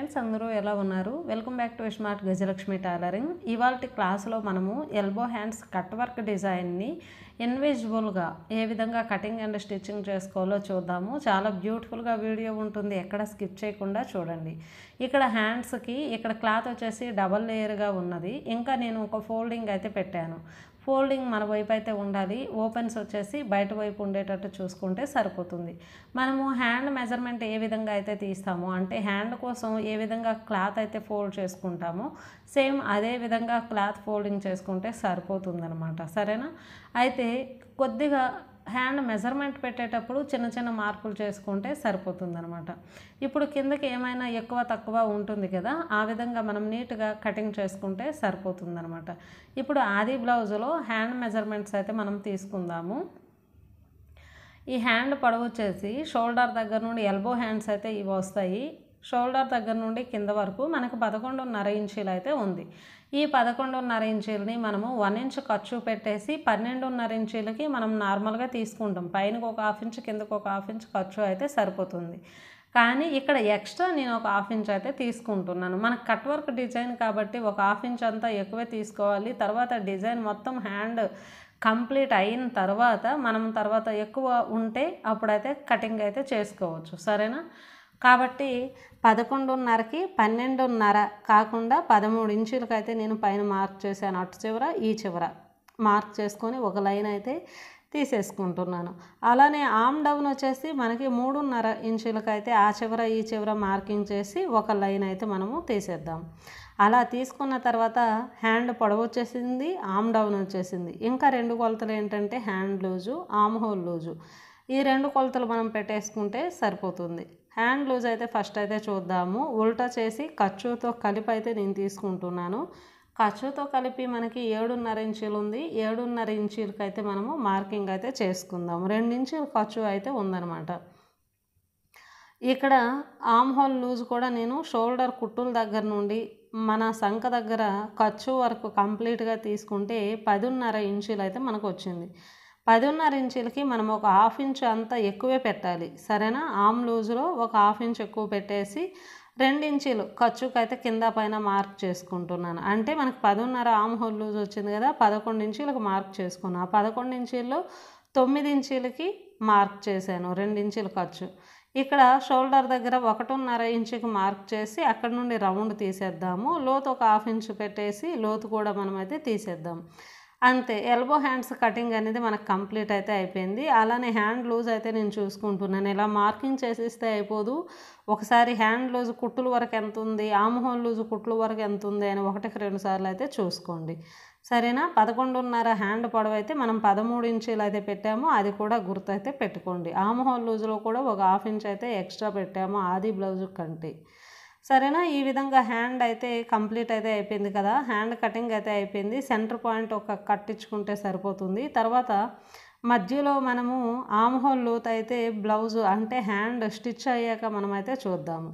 friends అందరూ ఎలా ఉన్నారు welcome back to smart Gajalakshmi tailoring ఇవాళ క్లాస్లో మనము ఎల్బో హ్యాండ్స్ కట్ వర్క్ డిజైన్ని ఇన్విజిబుల్గా ఏ విధంగా కటింగ్ అండ్ స్టిచ్చింగ్ చేసుకోవాలో చూద్దాము చాలా బ్యూటిఫుల్గా వీడియో ఉంటుంది ఎక్కడ స్కిప్ చేయకుండా చూడండి ఇక్కడ హ్యాండ్స్కి ఇక్కడ క్లాత్ వచ్చేసి డబల్ లేయర్గా ఉన్నది ఇంకా నేను ఒక ఫోల్డింగ్ అయితే పెట్టాను ఫోల్డింగ్ మన వైపు అయితే ఉండాలి ఓపెన్స్ వచ్చేసి బయట వైపు ఉండేటట్టు చూసుకుంటే సరిపోతుంది మనము హ్యాండ్ మెజర్మెంట్ ఏ విధంగా అయితే తీస్తామో అంటే హ్యాండ్ కోసం ఏ విధంగా క్లాత్ అయితే ఫోల్డ్ చేసుకుంటామో సేమ్ అదే విధంగా క్లాత్ ఫోల్డింగ్ చేసుకుంటే సరిపోతుందనమాట సరేనా అయితే కొద్దిగా హ్యాండ్ మెజర్మెంట్ పెట్టేటప్పుడు చిన్న చిన్న మార్పులు చేసుకుంటే సరిపోతుందనమాట ఇప్పుడు కిందకి ఏమైనా ఎక్కువ తక్కువ ఉంటుంది కదా ఆ విధంగా మనం నీట్గా కటింగ్ చేసుకుంటే సరిపోతుందనమాట ఇప్పుడు ఆది బ్లౌజులో హ్యాండ్ మెజర్మెంట్స్ అయితే మనం తీసుకుందాము ఈ హ్యాండ్ పొడవు వచ్చేసి షోల్డర్ దగ్గర నుండి ఎల్బో హ్యాండ్స్ అయితే ఇవి వస్తాయి షోల్డర్ దగ్గర నుండి కింద వరకు మనకు పదకొండున్నర ఇంచీలు అయితే ఉంది ఈ పదకొండున్నర ఇంచీలని మనము వన్ ఇంచ్ ఖర్చు పెట్టేసి పన్నెండున్నర ఇంచీలకి మనం నార్మల్గా తీసుకుంటాం పైన ఒక హాఫ్ ఇంచ్ కిందకు ఒక హాఫ్ ఇంచ్ ఖర్చు అయితే సరిపోతుంది కానీ ఇక్కడ ఎక్స్ట్రా నేను ఒక హాఫ్ ఇంచ్ అయితే తీసుకుంటున్నాను మనకు కట్ వర్క్ డిజైన్ కాబట్టి ఒక హాఫ్ ఇంచ్ అంతా ఎక్కువే తీసుకోవాలి తర్వాత డిజైన్ మొత్తం హ్యాండ్ కంప్లీట్ అయిన తర్వాత మనం తర్వాత ఎక్కువ ఉంటే అప్పుడైతే కటింగ్ అయితే చేసుకోవచ్చు సరేనా కాబట్టి పదకొండున్నరకి పన్నెండున్నర కాకుండా పదమూడు ఇంచులకి అయితే నేను పైన మార్క్ చేశాను అటు చివర ఈ చివర మార్క్ చేసుకొని ఒక లైన్ అయితే తీసేసుకుంటున్నాను అలానే ఆమ్ డౌన్ వచ్చేసి మనకి మూడున్నర ఇంచులకైతే ఆ చివర ఈ చివర మార్కింగ్ చేసి ఒక లైన్ అయితే మనము తీసేద్దాం అలా తీసుకున్న తర్వాత హ్యాండ్ పొడవు వచ్చేసింది ఆమ్ డౌన్ వచ్చేసింది ఇంకా రెండు కొలతలు ఏంటంటే hand loose arm hole loose ఈ రెండు కొలతలు మనం పెట్టేసుకుంటే సరిపోతుంది హ్యాండ్ లూజ్ అయితే ఫస్ట్ అయితే చూద్దాము ఉల్టా చేసి ఖర్చుతో కలిపి అయితే నేను తీసుకుంటున్నాను ఖర్చుతో కలిపి మనకి ఏడున్నర ఇంచీలు ఉంది ఏడున్నర ఇంచీలకి అయితే మనము మార్కింగ్ అయితే చేసుకుందాం రెండు ఇంచులు ఖర్చు అయితే ఉందన్నమాట ఇక్కడ ఆమ్ హోల్ లూజ్ కూడా నేను షోల్డర్ కుట్టుల దగ్గర నుండి మన సంఖ దగ్గర ఖర్చు వరకు కంప్లీట్గా తీసుకుంటే పదిన్నర ఇంచులు అయితే మనకు వచ్చింది పదిన్నర ఇంచులకి మనం ఒక హాఫ్ ఇంచ్ అంతా ఎక్కువే పెట్టాలి సరేనా ఆమ్ లూజ్లో ఒక హాఫ్ ఇంచ్ ఎక్కువ పెట్టేసి రెండించీలు ఖర్చుకు అయితే కింద పైన మార్క్ చేసుకుంటున్నాను అంటే మనకు పదిన్నర ఆమ్ హోల్ లూజ్ వచ్చింది కదా పదకొండు ఇంచీలకు మార్క్ చేసుకున్నాను ఆ పదకొండు ఇంచీల్లో తొమ్మిది ఇంచీలకి మార్క్ చేశాను రెండు ఇంచీలు ఖర్చు ఇక్కడ షోల్డర్ దగ్గర ఒకటిన్నర ఇంచుకి మార్క్ చేసి అక్కడ నుండి రౌండ్ తీసేద్దాము లోతు ఒక హాఫ్ ఇంచు పెట్టేసి లోతు కూడా మనమైతే తీసేద్దాం అంతే ఎల్బో హ్యాండ్స్ కటింగ్ అనేది మనకు కంప్లీట్ అయితే అయిపోయింది అలానే హ్యాండ్ లూజ్ అయితే నేను చూసుకుంటున్నాను ఇలా మార్కింగ్ చేసిస్తే అయిపోదు ఒకసారి హ్యాండ్ లూజ్ కుట్టుల వరకు ఎంత ఉంది ఆమ్ హోల్ లూజ్ కుట్ల వరకు ఎంత ఉంది అని ఒకటికి రెండు సార్లు అయితే చూసుకోండి సరేనా పదకొండున్నర హ్యాండ్ పొడవు అయితే మనం పదమూడు ఇంచులు అయితే పెట్టాము అది కూడా గుర్తు అయితే పెట్టుకోండి ఆమ్ హోల్ లూజ్లో కూడా ఒక హాఫ్ ఇంచ్ అయితే ఎక్స్ట్రా పెట్టాము ఆది బ్లౌజ్ కంటే సరేనా ఈ విధంగా హ్యాండ్ అయితే కంప్లీట్ అయితే అయిపోయింది కదా హ్యాండ్ కటింగ్ అయితే అయిపోయింది సెంటర్ పాయింట్ ఒక కట్టించుకుంటే సరిపోతుంది తర్వాత మధ్యలో మనము ఆమ్ హోల్ లూత్ అయితే బ్లౌజ్ అంటే హ్యాండ్ స్టిచ్ అయ్యాక మనమైతే చూద్దాము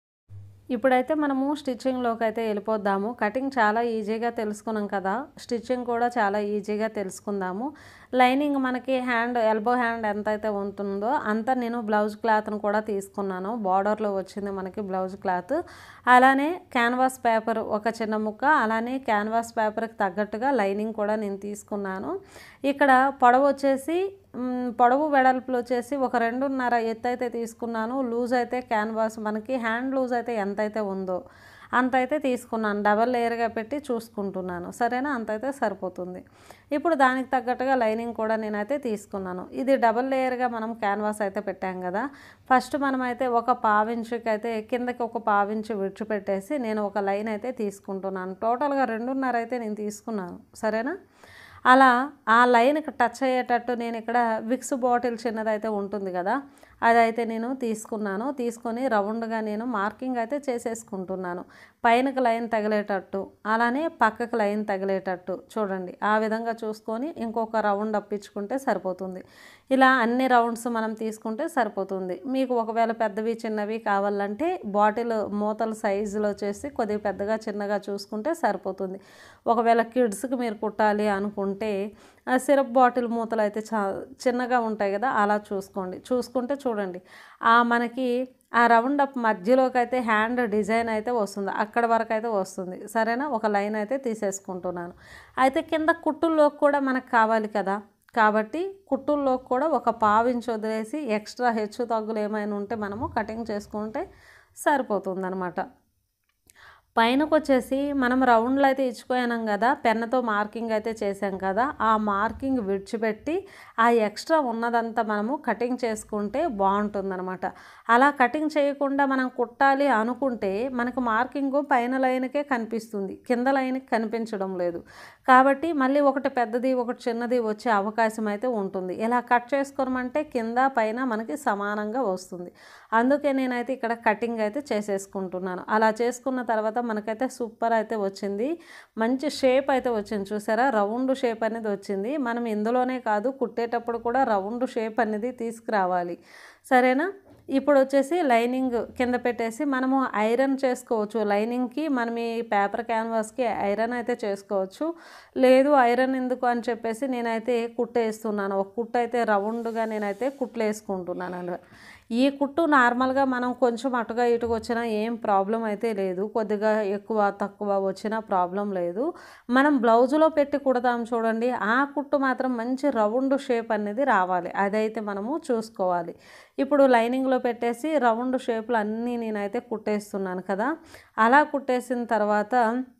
ఇప్పుడైతే మనము స్టిచ్చింగ్లోకి అయితే వెళ్ళిపోద్దాము కటింగ్ చాలా ఈజీగా తెలుసుకున్నాం కదా స్టిచ్చింగ్ కూడా చాలా ఈజీగా తెలుసుకుందాము లైనింగ్ మనకి హ్యాండ్ ఎల్బో హ్యాండ్ ఎంత అయితే ఉంటుందో అంత నేను బ్లౌజ్ క్లాత్ను కూడా తీసుకున్నాను బార్డర్లో వచ్చింది మనకి బ్లౌజ్ క్లాత్ అలానే క్యాన్వాస్ పేపర్ ఒక చిన్న ముక్క అలానే క్యాన్వాస్ పేపర్కి తగ్గట్టుగా లైనింగ్ కూడా నేను తీసుకున్నాను ఇక్కడ పొడవు వచ్చేసి పొడవు వెడల్పులు వచ్చేసి ఒక రెండున్నర ఎత్తు అయితే తీసుకున్నాను లూజ్ అయితే క్యాన్వాస్ మనకి హ్యాండ్ లూజ్ అయితే ఎంత అయితే ఉందో అంత అయితే తీసుకున్నాను డబల్ లేయర్గా పెట్టి చూసుకుంటున్నాను సరేనా అంత అయితే సరిపోతుంది ఇప్పుడు దానికి తగ్గట్టుగా లైనింగ్ కూడా నేనైతే తీసుకున్నాను ఇది డబల్ లేయర్గా మనం క్యాన్వాస్ అయితే పెట్టాం కదా ఫస్ట్ మనమైతే ఒక పావించుకి అయితే కిందకి ఒక పావించు విడిచిపెట్టేసి నేను ఒక లైన్ అయితే తీసుకుంటున్నాను టోటల్గా రెండున్నర అయితే నేను తీసుకున్నాను సరేనా అలా ఆ లైన్కి టచ్ అయ్యేటట్టు నేను ఇక్కడ విక్స్ బాటిల్ చిన్నదైతే ఉంటుంది కదా అదైతే నేను తీసుకున్నాను తీసుకొని రౌండ్గా నేను మార్కింగ్ అయితే చేసేసుకుంటున్నాను పైనకి లైన్ తగిలేటట్టు అలానే పక్కకి లైన్ తగిలేటట్టు చూడండి ఆ విధంగా చూసుకొని ఇంకొక రౌండ్ అప్పించుకుంటే సరిపోతుంది ఇలా అన్ని రౌండ్స్ మనం తీసుకుంటే సరిపోతుంది మీకు ఒకవేళ పెద్దవి చిన్నవి కావాలంటే బాటిల్ మూతల సైజులో చేసి కొద్దిగా పెద్దగా చిన్నగా చూసుకుంటే సరిపోతుంది ఒకవేళ కిడ్స్కి మీరు కుట్టాలి అనుకుంటే ఆ సిరప్ బాటిల్ మూతలు అయితే చా చిన్నగా ఉంటాయి కదా అలా చూసుకోండి చూసుకుంటే చూడండి ఆ మనకి ఆ రౌండ్ అప్ మధ్యలోకి అయితే హ్యాండ్ డిజైన్ అయితే వస్తుంది అక్కడ వరకు అయితే వస్తుంది సరేనా ఒక లైన్ అయితే తీసేసుకుంటున్నాను అయితే కింద కుట్టుల్లోకి కూడా మనకు కావాలి కదా కాబట్టి కుట్టుల్లోకి కూడా ఒక పావించి వదిలేసి ఎక్స్ట్రా హెచ్చు తగ్గులు ఏమైనా ఉంటే మనము కటింగ్ చేసుకుంటే సరిపోతుందనమాట పైనకు వచ్చేసి మనం రౌండ్లు అయితే ఇచ్చిపోయాం కదా పెన్నుతో మార్కింగ్ అయితే చేసాం కదా ఆ మార్కింగ్ విడిచిపెట్టి ఆ ఎక్స్ట్రా ఉన్నదంతా మనము కటింగ్ చేసుకుంటే బాగుంటుందన్నమాట అలా కటింగ్ చేయకుండా మనం కుట్టాలి అనుకుంటే మనకు మార్కింగ్ పైన లైన్కే కనిపిస్తుంది కింద లైన్కి కనిపించడం లేదు కాబట్టి మళ్ళీ ఒకటి పెద్దది ఒకటి చిన్నది వచ్చే అవకాశం అయితే ఉంటుంది ఇలా కట్ చేసుకోమంటే కింద పైన మనకి సమానంగా వస్తుంది అందుకే నేనైతే ఇక్కడ కటింగ్ అయితే చేసేసుకుంటున్నాను అలా చేసుకున్న తర్వాత మనకైతే సూపర్ అయితే వచ్చింది మంచి షేప్ అయితే వచ్చింది చూసారా రౌండ్ షేప్ అనేది వచ్చింది మనం ఇందులోనే కాదు కుట్టేటప్పుడు కూడా రౌండ్ షేప్ అనేది తీసుకురావాలి సరేనా ఇప్పుడు వచ్చేసి లైనింగ్ కింద పెట్టేసి మనము ఐరన్ చేసుకోవచ్చు లైనింగ్కి మనం ఈ పేపర్ క్యాన్వాస్కి ఐరన్ అయితే చేసుకోవచ్చు లేదు ఐరన్ ఎందుకు అని చెప్పేసి నేనైతే కుట్టేస్తున్నాను ఒక కుట్టు అయితే రౌండ్గా నేనైతే కుట్లు వేసుకుంటున్నాను అనమాట ఈ కుట్టు నార్మల్గా మనం కొంచెం అటుగా ఇటుగా వచ్చినా ఏం ప్రాబ్లం అయితే లేదు కొద్దిగా ఎక్కువ తక్కువ వచ్చినా ప్రాబ్లం లేదు మనం బ్లౌజులో పెట్టి కుడతాం చూడండి ఆ కుట్టు మాత్రం మంచి రౌండ్ షేప్ అనేది రావాలి అదైతే మనము చూసుకోవాలి ఇప్పుడు లైనింగ్లో పెట్టేసి రౌండ్ షేప్లు అన్నీ నేనైతే కుట్టేస్తున్నాను కదా అలా కుట్టేసిన తర్వాత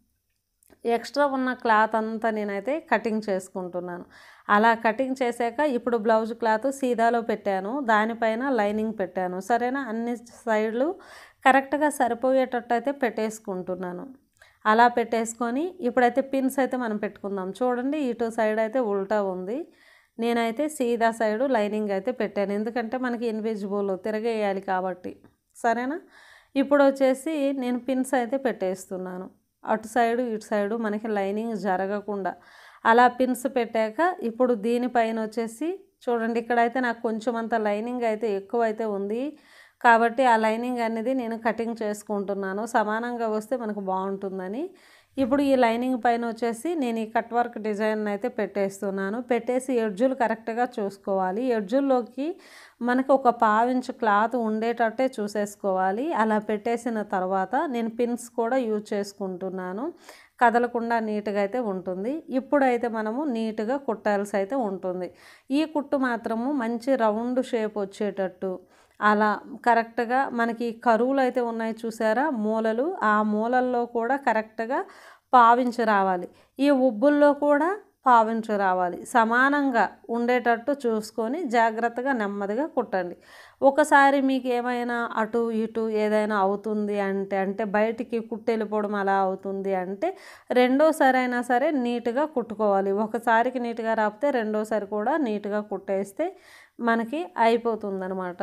ఎక్స్ట్రా ఉన్న క్లాత్ అంతా నేనైతే కటింగ్ చేసుకుంటున్నాను అలా కటింగ్ చేశాక ఇప్పుడు బ్లౌజ్ క్లాత్ సీదాలో పెట్టాను దానిపైన లైనింగ్ పెట్టాను సరేనా అన్ని సైడ్లు కరెక్ట్గా సరిపోయేటట్టు అయితే పెట్టేసుకుంటున్నాను అలా పెట్టేసుకొని ఇప్పుడైతే పిన్స్ అయితే మనం పెట్టుకుందాం చూడండి ఇటు సైడ్ అయితే ఉల్టా ఉంది నేనైతే సీదా సైడు లైనింగ్ అయితే పెట్టాను ఎందుకంటే మనకి ఇన్విజిబుల్ తిరగేయాలి కాబట్టి సరేనా ఇప్పుడు వచ్చేసి నేను పిన్స్ అయితే పెట్టేస్తున్నాను అటు సైడు ఇటు సైడు మనకి లైనింగ్ జరగకుండా అలా పిన్స్ పెట్టాక ఇప్పుడు దీనిపైన వచ్చేసి చూడండి ఇక్కడైతే నాకు కొంచెం అంత లైనింగ్ అయితే ఎక్కువ అయితే ఉంది కాబట్టి ఆ లైనింగ్ అనేది నేను కటింగ్ చేసుకుంటున్నాను సమానంగా వస్తే మనకు బాగుంటుందని ఇప్పుడు ఈ లైనింగ్ పైన వచ్చేసి నేను ఈ కట్ వర్క్ డిజైన్ అయితే పెట్టేస్తున్నాను పెట్టేసి ఎడ్జులు కరెక్ట్గా చూసుకోవాలి ఎడ్జుల్లోకి మనకు ఒక పావించు క్లాత్ ఉండేటట్టే చూసేసుకోవాలి అలా పెట్టేసిన తర్వాత నేను పిన్స్ కూడా యూజ్ చేసుకుంటున్నాను కదలకుండా నీట్గా అయితే ఉంటుంది ఇప్పుడైతే మనము నీట్గా కుట్టాల్సి అయితే ఉంటుంది ఈ కుట్టు మాత్రము మంచి రౌండ్ షేప్ వచ్చేటట్టు అలా కరెక్ట్గా మనకి కరువులు అయితే ఉన్నాయి చూసారా మూలలు ఆ మూలల్లో కూడా కరెక్ట్గా పావించి రావాలి ఈ ఉబ్బుల్లో కూడా పావించి రావాలి సమానంగా ఉండేటట్టు చూసుకొని జాగ్రత్తగా నెమ్మదిగా కుట్టండి ఒకసారి మీకు ఏమైనా అటు ఇటు ఏదైనా అవుతుంది అంటే అంటే బయటికి కుట్టు వెళ్ళిపోవడం అలా అవుతుంది అంటే రెండోసారి అయినా సరే నీట్గా కుట్టుకోవాలి ఒకసారికి నీట్గా రాపితే రెండోసారి కూడా నీట్గా కుట్టేస్తే మనకి అయిపోతుంది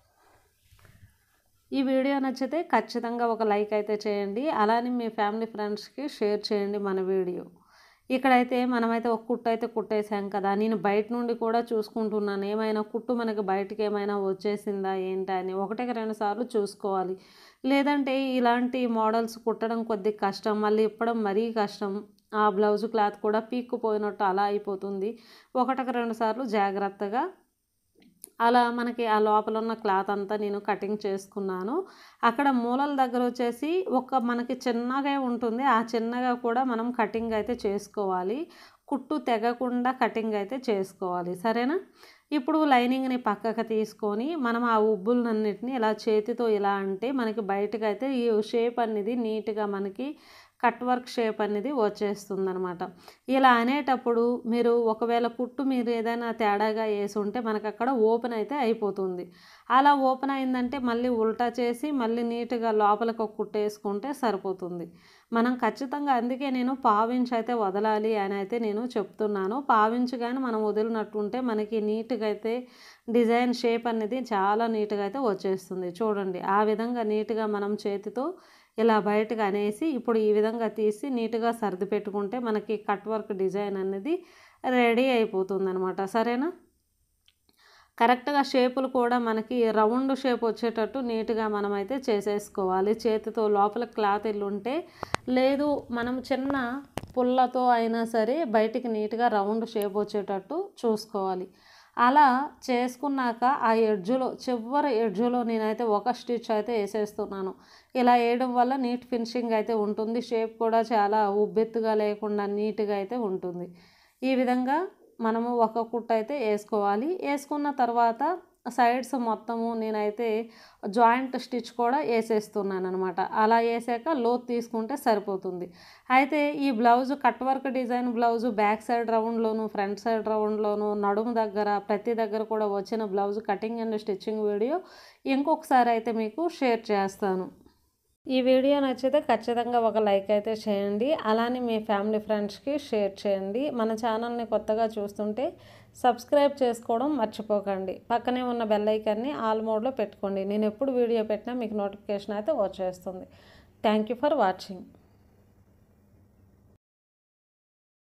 ఈ వీడియో నచ్చితే ఖచ్చితంగా ఒక లైక్ అయితే చేయండి అలానే మీ ఫ్యామిలీ ఫ్రెండ్స్కి షేర్ చేయండి మన వీడియో ఇక్కడైతే మనమైతే ఒక కుట్టు అయితే కుట్టేసాం కదా నేను బయట నుండి కూడా చూసుకుంటున్నాను ఏమైనా కుట్టు మనకి బయటకి ఏమైనా వచ్చేసిందా ఏంటా అని ఒకటికి రెండు సార్లు చూసుకోవాలి లేదంటే ఇలాంటి మోడల్స్ కుట్టడం కొద్దిగా కష్టం మళ్ళీ ఇప్పడం మరీ కష్టం ఆ బ్లౌజ్ క్లాత్ కూడా పీక్కుపోయినట్టు అలా అయిపోతుంది ఒకటికి రెండు సార్లు జాగ్రత్తగా అలా మనకి ఆ లోపల ఉన్న క్లాత్ అంతా నేను కటింగ్ చేసుకున్నాను అక్కడ మూలల దగ్గర వచ్చేసి ఒక మనకి చిన్నగా ఉంటుంది ఆ చిన్నగా కూడా మనం కటింగ్ అయితే చేసుకోవాలి కుట్టు తెగకుండా కటింగ్ అయితే చేసుకోవాలి సరేనా ఇప్పుడు లైనింగ్ని పక్కకు తీసుకొని మనం ఆ ఉబ్బులన్నిటిని ఇలా చేతితో ఇలా అంటే మనకి బయటకు అయితే ఈ షేప్ అనేది నీట్గా మనకి కట్ వర్క్ షేప్ అనేది వచ్చేస్తుంది అనమాట ఇలా అనేటప్పుడు మీరు ఒకవేళ కుట్టు మీరు ఏదైనా తేడాగా వేసి ఉంటే మనకు అక్కడ ఓపెన్ అయితే అయిపోతుంది అలా ఓపెన్ అయిందంటే మళ్ళీ ఉల్టా చేసి మళ్ళీ నీట్గా లోపలికి ఒక కుట్టు వేసుకుంటే సరిపోతుంది మనం ఖచ్చితంగా అందుకే నేను పావించి అయితే వదలాలి అని అయితే నేను చెప్తున్నాను పావించి కానీ మనం వదిలినట్టుంటే మనకి నీట్గా అయితే డిజైన్ షేప్ అనేది చాలా నీట్గా అయితే వచ్చేస్తుంది చూడండి ఆ విధంగా నీట్గా మనం చేతితో ఇలా బయటకు అనేసి ఇప్పుడు ఈ విధంగా తీసి నీట్గా సర్ది పెట్టుకుంటే మనకి కట్ వర్క్ డిజైన్ అనేది రెడీ అయిపోతుంది అనమాట సరేనా కరెక్ట్గా షేపులు కూడా మనకి రౌండ్ షేప్ వచ్చేటట్టు నీట్గా మనమైతే చేసేసుకోవాలి చేతితో లోపల క్లాత్ ఉంటే లేదు మనం చిన్న పుల్లతో అయినా సరే బయటికి నీట్గా రౌండ్ షేప్ వచ్చేటట్టు చూసుకోవాలి అలా చేసుకున్నాక ఆ ఎడ్జ్లో చివరి ఎడ్జ్లో నేనైతే ఒక స్టిచ్ అయితే వేసేస్తున్నాను ఇలా వేయడం వల్ల నీట్ ఫినిషింగ్ అయితే ఉంటుంది షేప్ కూడా చాలా ఉబ్బెత్తుగా లేకుండా నీట్గా అయితే ఉంటుంది ఈ విధంగా మనము ఒక కుట్ట అయితే వేసుకోవాలి వేసుకున్న తర్వాత సైడ్స్ మొత్తము నేనైతే జాయింట్ స్టిచ్ కూడా వేసేస్తున్నాను అనమాట అలా వేసాక లోత్ తీసుకుంటే సరిపోతుంది అయితే ఈ blouse cut work design blouse back side రౌండ్లోను ఫ్రంట్ సైడ్ రౌండ్లోను నడుము దగ్గర ప్రతి దగ్గర కూడా వచ్చిన blouse cutting and stitching video ఇంకొకసారి అయితే మీకు షేర్ చేస్తాను ఈ వీడియో నచ్చితే ఖచ్చితంగా ఒక లైక్ అయితే చేయండి అలానే మీ ఫ్యామిలీ ఫ్రెండ్స్కి షేర్ చేయండి మన ఛానల్ని కొత్తగా చూస్తుంటే సబ్స్క్రైబ్ చేసుకోవడం మర్చిపోకండి పక్కనే ఉన్న బెల్ ఐకాన్ని ఆల్ మోడ్లో పెట్టుకోండి నేను ఎప్పుడు వీడియో పెట్టినా మీకు నోటిఫికేషన్ అయితే వచ్చేస్తుంది థ్యాంక్ యూ ఫర్ వాచింగ్